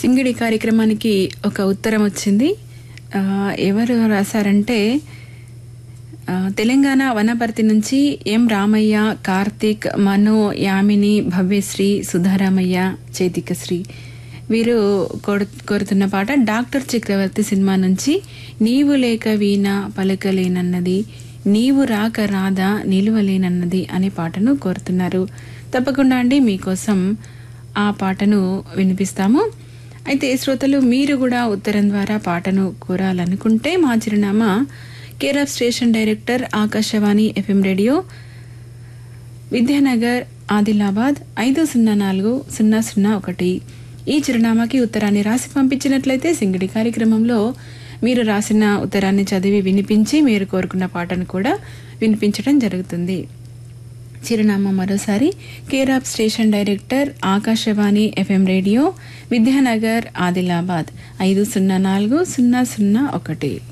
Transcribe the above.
సింగిడి కార్యక్రమానికి ఒక ఉత్తరం వచ్చింది ఆ, ఎవరు రాశారంటే ఆ, తెలంగాణ వనపర్తి నుంచి ఎం రామయ్య కార్తీక్ మను యామిని భవ్యశ్రీ సుధారామయ్య చైతికశ్రీ వీరు కోరు- కోరుతున్న పాట డాక్టర్ చక్రవర్తి సినిమా నుంచి నీవు లేక వీణ పలకలేనన్నది నీవు రాక రాదా నిలువలేనన్నది అనే పాటను కోరుతున్నారు తప్పకుండా అండి మీకోసం ఆ పాటను వినిపిస్తాము అయితే శ్రోతలు మీరు కూడా ఉత్తరం ద్వారా పాటను కోరాలనుకుంటే మా చిరునామా care of station director Akashvani FM radio Vidyanagar Adilabad ఐదు సున్నా నాలుగు సున్నా సున్నా ఒకటి ఈ చిరునామాకి ఉత్తరాన్ని రాసి పంపించినట్లయితే సింగిడి కార్యక్రమంలో మీరు రాసిన ఉత్తరాన్ని చదివి వినిపించి మీరు కోరుకున్న పాటను కూడా వినిపించడం జరుగుతుంది చిరునామా మరోసారి care of station director Akashvani FM radio Vidyanagar Adilabad ఐదు సున్నా నాలుగు సున్నా సున్నా ఒకటి